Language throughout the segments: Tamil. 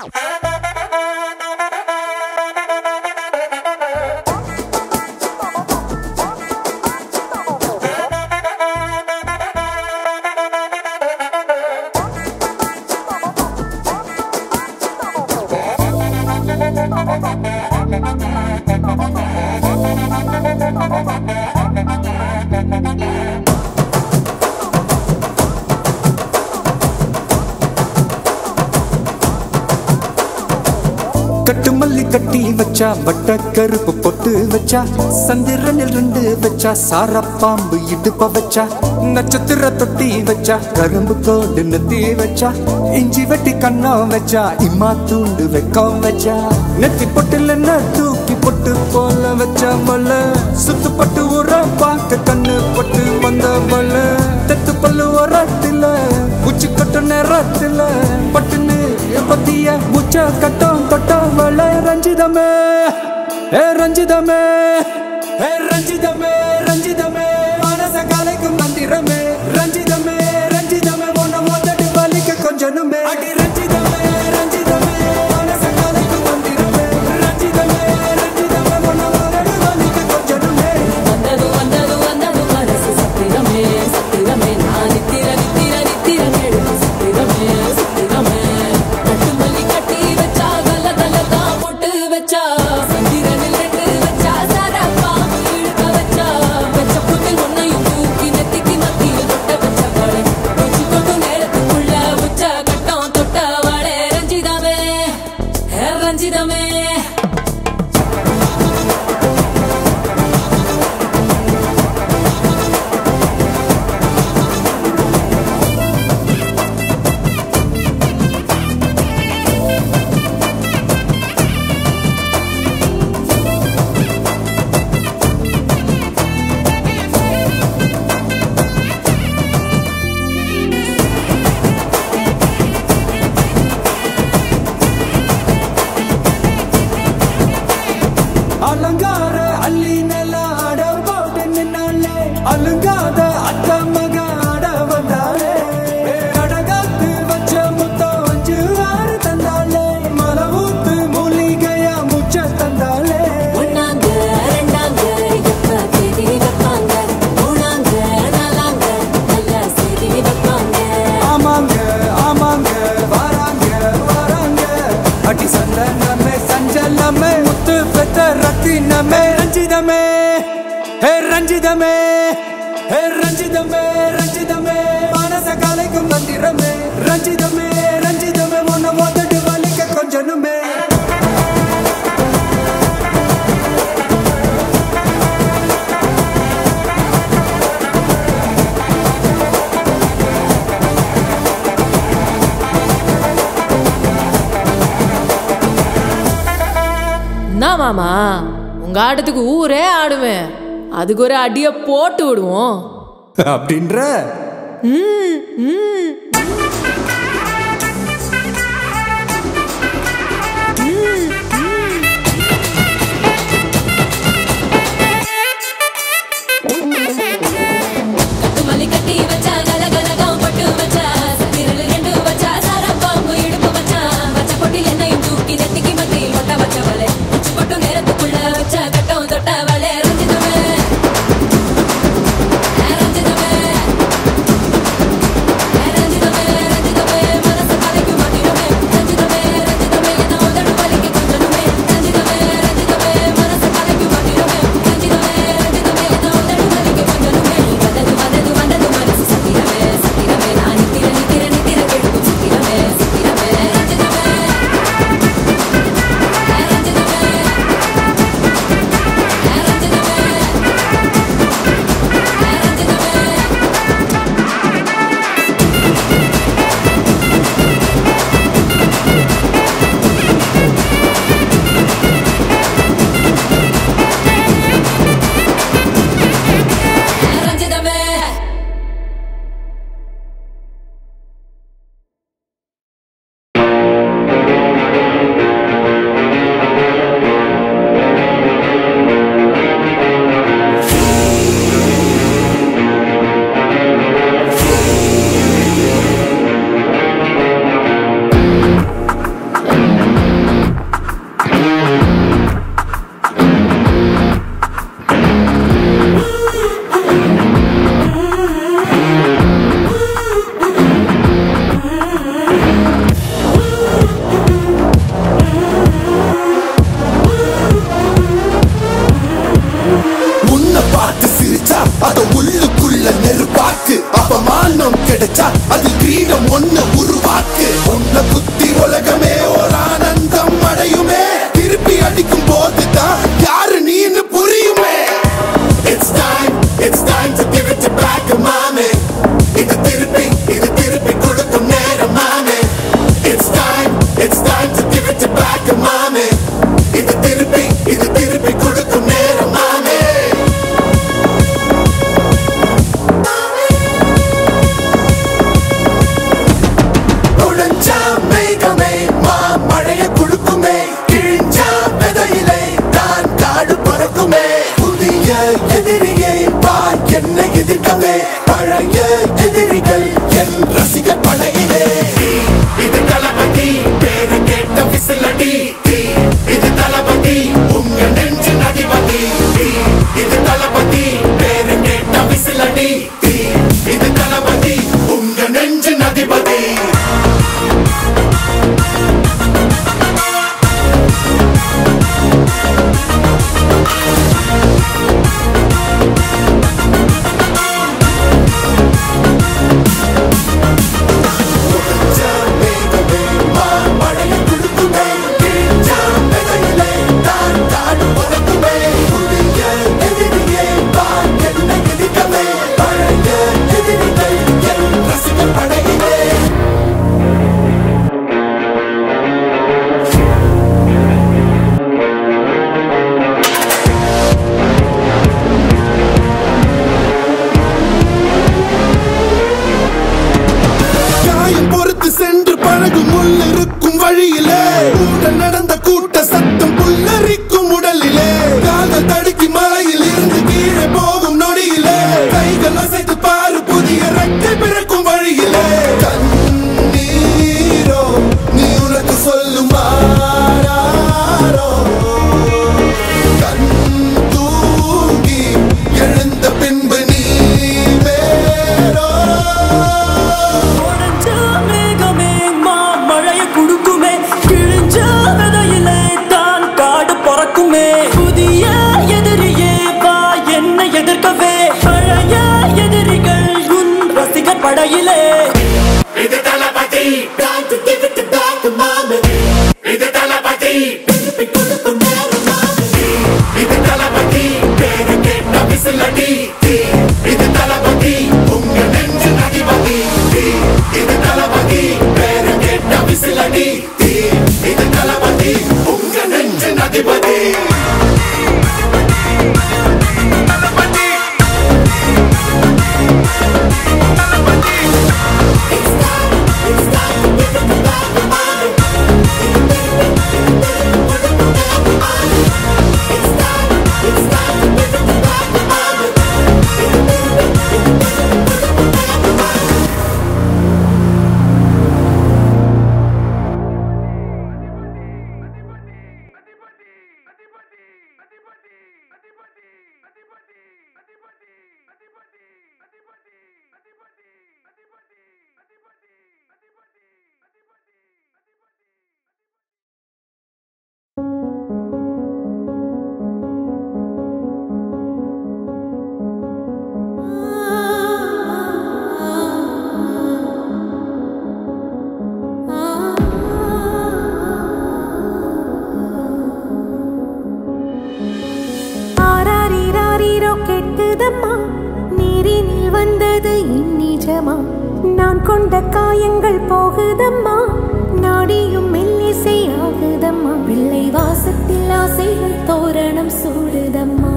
கட்டு மல்லி கட்டி வச்சா வட்ட கருப்பு பொட்டு வச்சா சந்திரனில் ரெண்டு வச்சா சார பாம்பு இடுப்ப வச்சா நட்சத்திர தொட்டி வச்சா கரும்பு கோடு நெத்தி வச்சா இஞ்சி வெட்டி கண்ணம் வச்சா இம்மா தூண்டு வெக்கம் வச்சா நெத்தி பொட்டுல தூக்கி பொட்டு போல வச்சா மல சுத்து பட்டு உர பார்க்க கண்ணு பட்டு வந்த மல தெத்து பல்லு உரத்துல உச்சி கட்டு நேரத்துல பட்டுன்னு பத்திய உச்ச கட்டம் தொட்டவள ரஞ்சிதமே ஏ ரஞ்சிதமே ஏ ரஞ்சிதமே ரஞ்சிதமே மனச கலைக்கும் மந்திரமே ரஞ்சிதமே ரஞ்சிதமே உன்னை மோதட்டு வலிக்க கொஞ்சனுமே அடி ரஞ்சிதமே ரஞ்சிதமே மனச கலைக்கும் மந்திரமே ரஞ்சிதமே ரஞ்சிதமே உன்னை மோதட்டு வலிக்க கொஞ்சனுமே வந்தது வந்தது வந்தது மனசு சத்திரமே சத்திரமே நான் நித்திர நித்திர நித்திர கேடு சத்திரமே சத்திரமே கட்டு மல்லி கட்டி வச்சா கல்ல கல்ல தான் போட்டு வச்சா சந்திரனில் ரெண்டு வச்சா சாரா பாம்பு இழுக்க வச்சா வச்ச புட்டில் ஒன்னையும் தூக்கி நெத்திக்கு மத்தியில் தொட்ட வச்ச வாழை வச்சு கொண்டு நேரத்துக்குள்ள உச்ச கட்டம் தொட்ட வாழை ரஞ்சிதமே ஹே ரஞ்சிதமே அலங்கார அள்ளி நில ஆட போட்டு நின்னாலே அலுங்காத அத்த மக ஆட வந்தாளே கடகாத்து வச்ச முத்தம் அஞ்சு ஆறு தந்தாளே மலை ஊத்து மூலிகையா முச்ச தந்தாளே ஒண்ணாங்க ரெண்டாங்க எப்ப தேதி வைப்பாங்க மூணாங்க நாலாங்க நல்ல செய்தி வைப்பாங்க ஆமாங்க ஆமாங்க வராங்க வராங்க அடி சந்தனமே சஞ்சலமே முத்து பெத்த ரத்தினமே ரஞ்சிதமே ஹே ரஞ்சிதமே ஹே ரஞ்சிதமே ரஞ்சிதமே மனச கலைக்கும் மந்திரமே ரஞ்சிதமே ரஞ்சிதமே உன்னை மோதட்டு வலிக்க கொஞ்சனுமே என்ன மாமா உங்க ஆட்டத்துக்கு ஊரே ஆடுவேன் அதுக்கு ஒரு அடிய போட்டு விடுவோம் அப்படின்ற கட்டுமல்லி கட்டி வச்சா கலகலகம் பட்டு வச்சா சத்திரல் ரெண்டு வச்சா சாரா பாம்பு இடுப்பு வச்சா வச்ச பொட்டில் என்னையும் தூக்கி நெத்திக்கு மத்தியில் ஒட்ட வச்சவளே உச்சி பொட்டு நேரத்துக்குள்ள வச்ச கட்டம் தொட்டவளே ரஞ்சிதமே ரஞ்சிதமே காதல் கிரீடம் ஒண்ணு உருவாக்கு உன்னை குத்தி உலகமே ஒரு ஆனந்தம் அடையுமே திருப்பி அடிக்கும் போதுதான் யாரு நீன்னு புரியுமே It's time, it's time to give it to back, mommy. இது திருப்பி, இது திருப்பி கொடுக்கும் நேரம், mommy. It's time, it's time to give it to back, mommy. இது திருப்பி, இது திருப்பி கொடுக்கும் நேரம், mommy. நுழைஞ்சா மேகமே மா மழைய குடுக்குமே கிழிஞ்சா விதையிலே தான் காடு பறக்குமே புதிய எதிரியை வா என்னை எதிர்க்கவே பழைய எதிரிகள் என் ரசிகர் படையிலே இது தளபதி பேரு கேட்ட விசிலடி இது தளபதி உங்க நெஞ்சு நதிபதி இது தளபதி பேரு கேட்ட விசிலடி இது தளபதி உங்க நெஞ்சு நதிபதி காயம் பொறுத்து சென்று பழகும் முள் இருக்கும் வழியிலே உடன் நடந்த கூட்ட சத்தம் புல்லரிக்கும் உடலிலே காதல் தடுக்கி மலையில் இருந்து கீழே போகும் நொடியிலே கைகள் அசைத்து பாரு புதிய ரெக்கை பிறக்கும் வழியிலே கண்ணீரோ நீ உனக்கு சொல்லும் ஆராரோ கண் தூங்கி எழுந்த பின்பு நீ வேறோ உடைஞ்ச மேகமே மா மழைய குடுக்குமே கிழிஞ்ச விதையிலே தான் காடு பறக்குமே புதிய எதிரியே வா என்னை எதிர்க்கவே பழைய எதிரிகள் உன் ரசிகர் படையிலே இது தளபதி time to give it back mama இது தளபதி திருப்பி கொடுக்கும் நேரம் mama இது தளபதி பேரு கேட்ட விசிலடி இது தளபதி உங்க நெஞ்சு நதிபதி இது தளபதி பேரு கேட்ட விசிலடி இது தளபதி உங்க நெஞ்சு நதிபதி ஆராரிராரிரோ கெட்டுதம்மா நீரினில் வந்தது இந்நிஜமா நான் கொண்ட காயங்கள் போகுதம்மா நாடியும் மெல்லிசை ஆகுதம்மா பிள்ளை வாசத்தில் ஆசைகள் தோரணம் சூடுதம்மா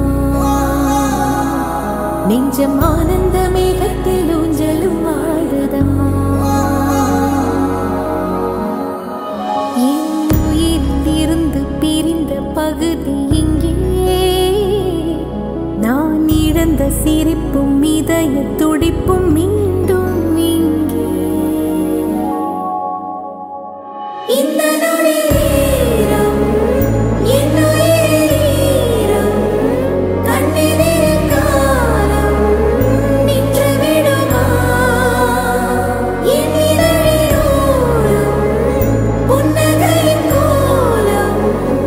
நெஞ்சம் ஆனந்த மேகத்தில் ஊஞ்சலும் ஆடுதம்மா என் உயிரிலிருந்து பிரிந்த பகுதி இங்கே நான் இழந்த சிரிப்பும் இதய துடிப்பும் மீண்டும் இங்கே இந்த நொடி நேரம், என் உயிரில் ஈரம், கண்ணெதிரில் காலம் நின்று விடுமா? என் இதழில் ஓரம், புன்னகையின் கோலம்,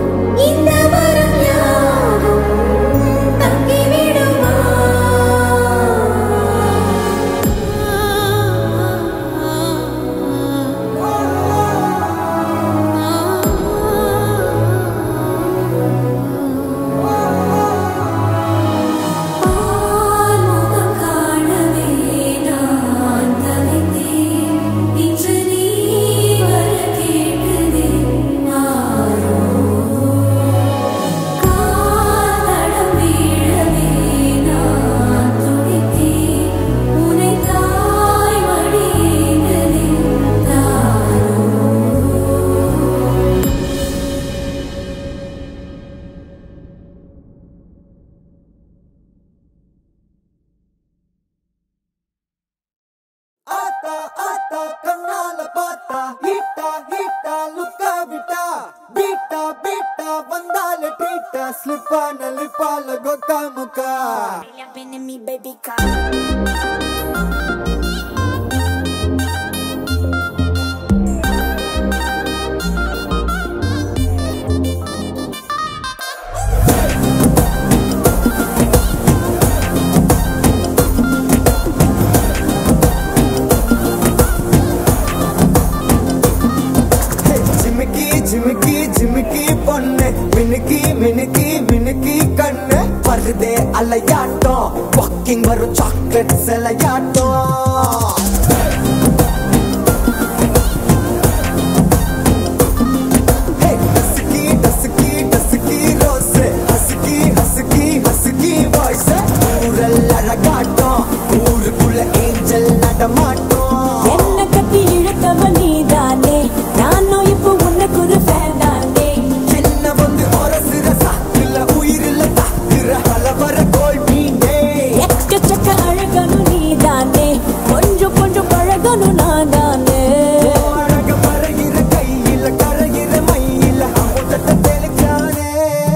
இந்த வரம் யாவும் தங்கிவிடுமா? பார்த்தா கண்ணால பார்த்தா ஹீட்டா ஹீட்டா லுக்கா விட்டா பீட்டா பீட்டா வந்தால ட்ரீட்டா ஸ்லிப்பான லிப்பால கொக்கா முக்கா Been in me, baby, come. ஜிமிக்கி ஜிமிக்கி ஜிமிக்கி பொண்ணு மினுக்கி மினுக்கி மினுக்கி கண்ணு வருதே அலையாட்டம் வாக்கிங் வரும் சாக்லேட் சிலையாட்டம் Hey, டசுக்கி டசுக்கி டசுக்கி ரோஸ் ஹசுக்கி ஹசுக்கி ஹசுக்கி வாய்ஸ் ஊரல் அழகாட்டம் ஊருக்குள்ள ஏஞ்சல் நடமாட்டம் என்ன கட்டி இழுத்தவ நீதானே நானும் இப்போ உனக்கு ஒரு ஃபேன் தானே என்ன வந்து ஒரசுற சாக்குல உயிரில தாக்குற ஹலவர கோல் மீனே எக்கச்சக்க அழகனும் நீதானே கொஞ்சம் கொஞ்சம் பழகணும் நான் தானே அழக பறகிற கையில கரையிற மயில அமுதத்தை தெளிச்சானே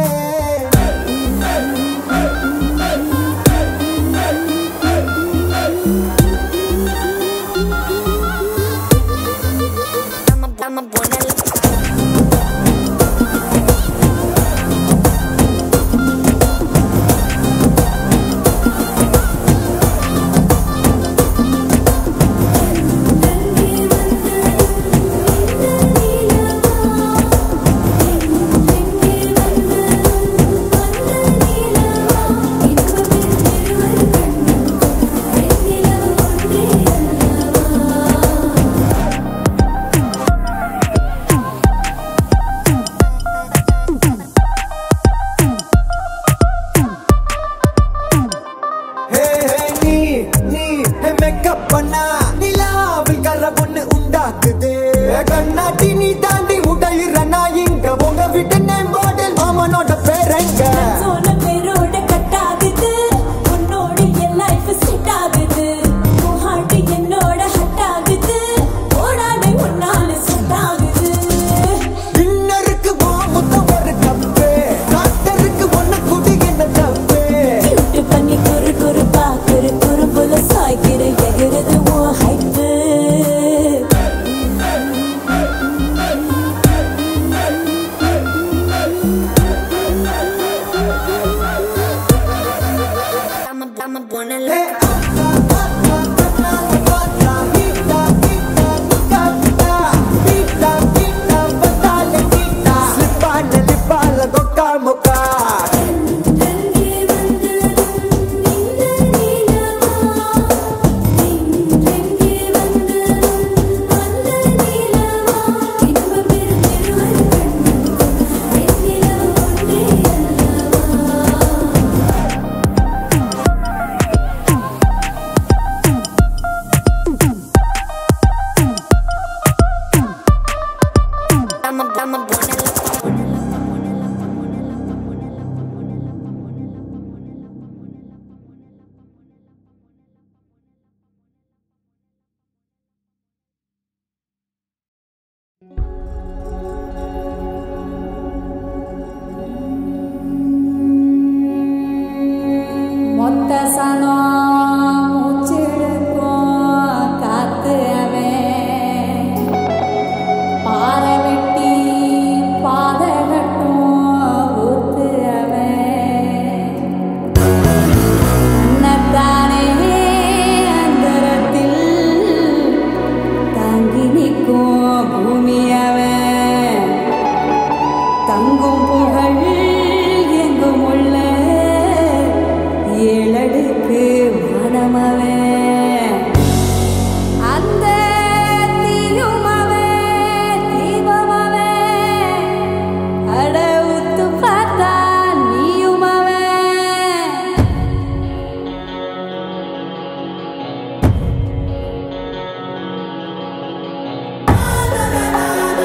I'm a, I'm a buena ஹே ஹே நீ நீ ஹே மேக்கப் பண்ணா நிலாவில் கர பொண்ணு உண்டாக்குது கண்ணாட்டி நீ தாண்டி உடையிற நான் இங்க உங்க விட்டு நேம் பாடல் மாமனோட பேரங்க சோன பேரோட கட்டாகுது உன்னோட என் லைஃப் செட் ஆகுது உன் ஹார்ட் என்னோட ஹட் ஆகுது ஓடாதே உன்னால செட் ஆகுது டின்னருக்கு முத்த ஒரு கப்பு டாக்டருக்கு ஒண்ணு குடி என்ன தப்பு கியூட் பண்ணி குறு குறு பாக்குற குறும்புல சாய்க்கிற எகிறது உன் hype I'm a, I'm a buena hey ஆத்தா ஆத்தா கண்ணால பார்த்தா ஹீட்டா ஹீட்டா லுக்கா விட்டா பீட்டா பீட்டா வந்தால கீட்டா ஸ்லிப்பான லிப்பால கொக்கா முக்கா I'm a, I'm a buena மொத்த சனம் மூச்செடுக்கும் காத்து அவன் பாறை வெட்டி பாதை கட்டும் ஊத்து அவன் தன்னைத்தானே அந்தரத்தில் தாங்கி நிற்கும் பூமி அவன் தங்கும் புகழ் எங்கும் உள்ள ஏழடுக்கு வானமவன் அந்த தீயும் அவன் தீபம் அவன் அட உத்து பார்த்தா நீயும் அவன் ஆ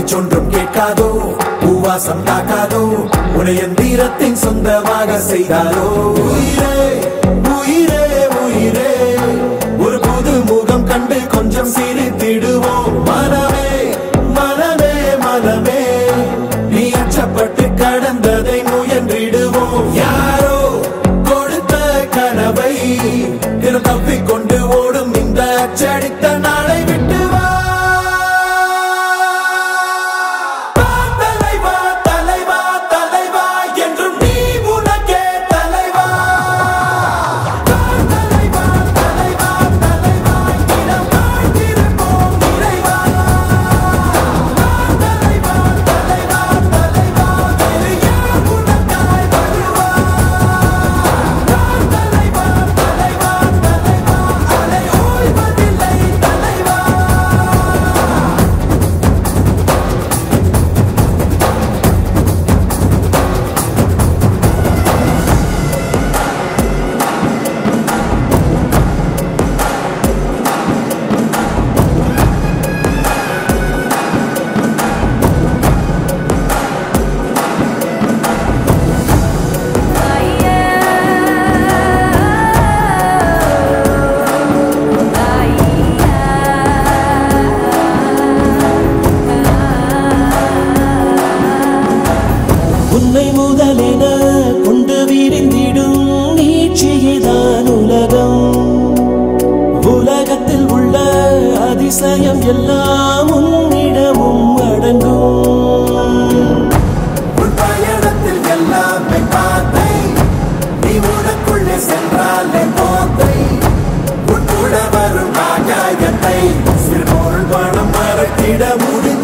பேச்சொன்றும் கேட்காதோ பூவாசம் காக்காதோ உடைய தீரத்தின் சொந்தமாக செய்தாரோ உயிரே உயிரே உயிரே ஒரு புது முகம் கண்டு கொஞ்சம் சிரித்திடுவோம் மனமே மனமே மனமே நீ அச்சப்பட்டு கடந்ததை முயன்றிடுவோம் யாரோ கொடுத்த கனவை தினம் தப்பிக்கொண்டு ஓடும் இந்த அச்சடித்த நாளை விட்டு வா வா, தலைவா தலைவா தலைவா என்றும் நீ உனக்கே தலைவா வா, தலைவா தலைவா தலைவா இடம் வாழ்ந்திருப்போம் இறைவா வா, தலைவா தலைவா தலைவா வேறு யார் உனக்காய் வருவா வா, தலைவா தலைவா தலைவா அலை ஓய்வதில்லை தலைவா உன்னை முதலென கொண்டு விரிந்திடும் நீட்சியேதான் உலகம் உலகத்தில் உள்ள அதிசயம் எல்லாம் உன்னிடமும் அடங்கும் உன் பயணத்தில் எல்லாமே பாத்தை நீ உனக்குள்ளே சென்றாலே போத்தை உன் கூட வரும் ஆகாயத்தை சிறு பொருள் பணம் மறக்கிட முடிந்த